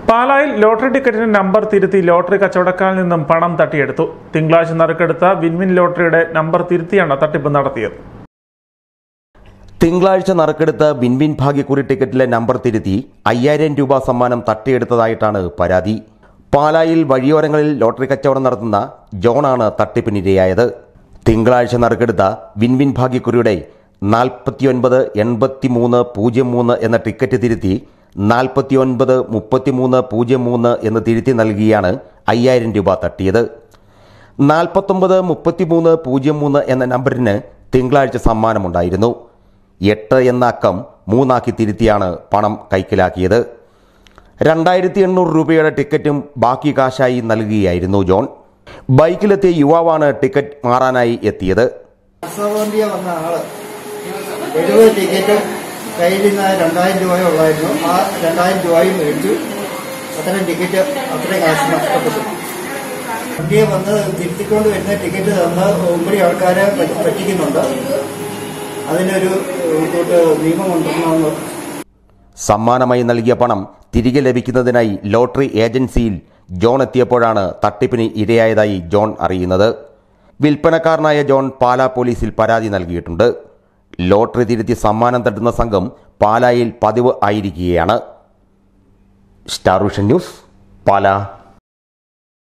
പാലായിൽ ലോട്ടറി ടിക്കറ്റിന് നമ്പർ തിരുത്തി ലോട്ടറി കച്ചവടക്കാരിൽ നിന്നും പണം തട്ടിയെടുത്തു തിങ്കളാഴ്ച നറുക്കെടുത്ത വിൻവിൻ ലോട്ടറിയുടെ നമ്പർ തിരുത്തിയാണ് തട്ടിപ്പ് നടത്തിയത് തിങ്കളാഴ്ച നറുക്കെടുത്ത ബിൻബിൻ ഭാഗ്യക്കുറി ടിക്കറ്റിലെ നമ്പർ തിരുത്തി അയ്യായിരം രൂപ സമ്മാനം തട്ടിയെടുത്തതായിട്ടാണ് പരാതി പാലായിൽ വഴിയോരങ്ങളിൽ ലോട്ടറി കച്ചവടം നടത്തുന്ന ജോണാണ് തട്ടിപ്പിനിരയായത് തിങ്കളാഴ്ച നറുക്കെടുത്ത വിൻവിൻ ഭാഗ്യക്കുറിയുടെ നാൽപ്പത്തിയൊൻപത് എൺപത്തിമൂന്ന് പൂജ്യം മൂന്ന് എന്ന ടിക്കറ്റ് തിരുത്തി നാൽപ്പത്തിയൊൻപത് മുപ്പത്തിമൂന്ന് പൂജ്യം മൂന്ന് എന്ന് തിരുത്തി നൽകിയാണ് അയ്യായിരം രൂപ തട്ടിയത് നാൽപ്പത്തൊമ്പത് മുപ്പത്തിമൂന്ന് പൂജ്യം മൂന്ന് എന്ന നമ്പറിന് തിങ്കളാഴ്ച സമ്മാനമുണ്ടായിരുന്നു എട്ട് എന്ന അക്കം മൂന്നാക്കി തിരുത്തിയാണ് പണം കൈക്കലാക്കിയത് രണ്ടായിരത്തി എണ്ണൂറ് രൂപയുടെ ടിക്കറ്റും ബാക്കി കാശായി നൽകുകയായിരുന്നു ജോൺ ബൈക്കിലെത്തിയ യുവാവാണ് ടിക്കറ്റ് മാറാനായി എത്തിയത് അസവന്തിയ വന്ന ആള് എഴുപത് ടിക്കറ്റ് കയ്യിൽ നിന്ന് രണ്ടായിരം രൂപ ഉള്ളായിരുന്നു ആ രണ്ടായിരം രൂപയും മേടിച്ചു അത്രയും ടിക്കറ്റ് അത്രയും കാശ് നഷ്ടപ്പെട്ടു വണ്ടിയെ വന്ന് തിരുത്തിക്കൊണ്ട് വരുന്ന ടിക്കറ്റ് തന്ന് ഒമ്പടി ആൾക്കാരെ പറ്റി- പറ്റിക്കുന്നുണ്ട് അതിനൊരു ഏഹ്, കൂട്ട് നിയമം കൊണ്ടുവരണമെന്ന് സമ്മാനമായി നൽകിയ പണം തിരികെ ലഭിക്കുന്നതിനായി ലോട്ടറി ഏജൻസിയിൽ ജോൺ എത്തിയപ്പോഴാണ് തട്ടിപ്പിന് ഇരയായതായി ജോൺ അറിയുന്നത് വിൽപ്പനക്കാരനായ ജോൺ പാലാ പോലീസിൽ പരാതി നൽകിയിട്ടുണ്ട് ലോട്ടറി തിരുത്തി സമ്മാനം തട്ടുന്ന സംഘം പാലായിൽ പതിവ് ആയിരിക്കുകയാണ് സ്റ്റാർ വിഷൻ ന്യൂസ് പാലാ